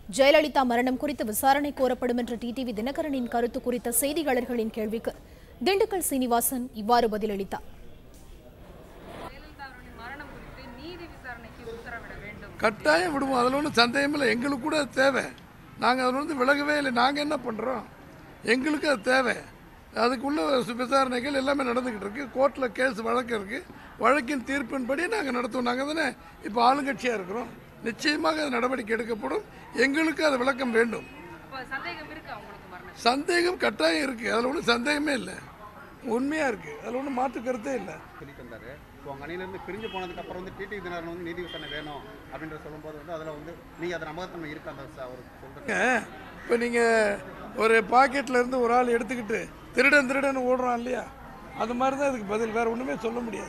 ஜெயலலிதா மரணம் குறித்து விசாரணை கோரப்படும் என்ற டிடிவி தினகரனின் கருத்து குறித்த செய்தியாளர்களின் கேள்விக்கு திண்டுக்கல் சீனிவாசன் இவ்வாறு பதிலளித்தார் ஜெயலலிதா அவர்களின் மரணம் குறித்து நீதி விசாரணைக்கு உத்தரவிட வேண்டும் கட்டாயம் விடுவோம் அதில் ஒன்றும் சந்தேகம் இல்லை எங்களுக்கு கூட அது தேவை நாங்கள் அதில் வந்து விலகவே இல்லை நாங்கள் என்ன பண்ணுறோம் எங்களுக்கு அது தேவை அதுக்குள்ள சு- விசாரணைகள் எல்லாமே நடந்துக்கிட்டு இருக்கு கோர்ட்டில் கேஸ் வழக்கு இருக்குது வழக்கின் தீர்ப்பின்படி நாங்கள் நடத்துவோம் நாங்கள் தானே இப்போ ஆளுங்கட்சியாக இருக்கிறோம் நிச்சயமாக அது நடவடிக்கை எடுக்கப்படும் எங்களுக்கு அது விளக்கம் வேண்டும் இப்போ சந்தேகம் இருக்கா உங்களுக்கு மரணம் சந்தேகம் கட்டாயம் இருக்குது அதில் ஒன்றும் சந்தேகமே இல்லை உண்மையாக இருக்குது அதில் ஒன்றும் மாற்று கருத்தே இல்லை சொல்லிட்டு வந்தாரு ஸோ உங்கள் அணியிலேருந்து பிரிஞ்சு போனதுக்கு அப்புறம் வந்து டிடி தினகரன் வந்து நீதி விசாரணை வேணும் அப்படின்ற சொல்லும்போது வந்து அதில் வந்து நீங்கள் அதை நம்பகத்தன்மை இருக்கு அந்த ச- அவர் சொல்கிறது இப்போ நீங்கள் ஒரு பாக்கெட்டில் இருந்து ஒரு ஆள் எடுத்துக்கிட்டு திருடன் திருடன் ஓடுறான் இல்லையா அது மாதிரி தான் இதுக்கு பதில் வேற ஒன்றுமே சொல்ல முடியாது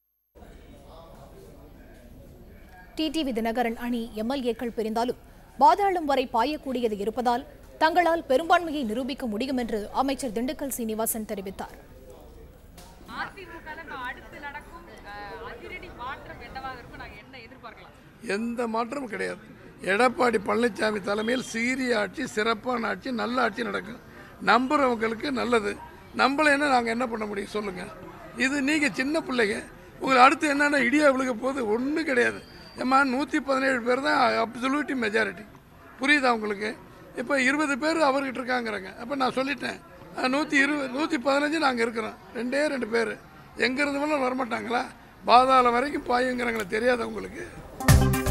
டிடிவி தினகரன் அணி எம்எல்ஏக்கள் பிரிந்தாலும் பாதாளம் வரை பாயக்கூடியது இருப்பதால் தங்களால் பெரும்பான்மையை நிரூபிக்க முடியும் என்று அமைச்சர் திண்டுக்கல் சீனிவாசன் தெரிவித்தார் அதிமுக இப்போ அடுத்து நடக்கும் அஹ், அதிரடி மாற்றம் என்னவாக இருக்கும் நாங்கள் என்ன எதிர்பார்க்கலாம் எந்த மாற்றமும் கிடையாது எடப்பாடி பழனிசாமி தலைமையில் சீரிய ஆட்சி சிறப்பான ஆட்சி நல்ல ஆட்சி நடக்கும் நம்புறவங்களுக்கு நல்லது நம்பலைன்னா நாங்கள் என்ன பண்ண முடியும் சொல்லுங்கள் இது நீங்கள் சின்ன பிள்ளைங்க உங்களுக்கு அடுத்து என்னென்ன இடியா விழுக போகுது ஒன்றும் கிடையாது ஏம்மா நூற்றி பதினேழு பேர் தான் அப்சல்யூட்டி மெஜாரிட்டி புரியுதா உங்களுக்கு இப்போ இருபது பேர் அவர்கிட்ட இருக்காங்கிறாங்க அப்போ நான் சொல்லிட்டேன் நூற்றி இருபது நூற்றி பதினஞ்சு நாங்கள் இருக்கிறோம் ரெண்டே ரெண்டு பேர் எங்கே இருந்தவங்களும் வரமாட்டாங்களா பாதாளம் வரைக்கும் பாயுங்கிறாங்களே தெரியாத உங்களுக்கு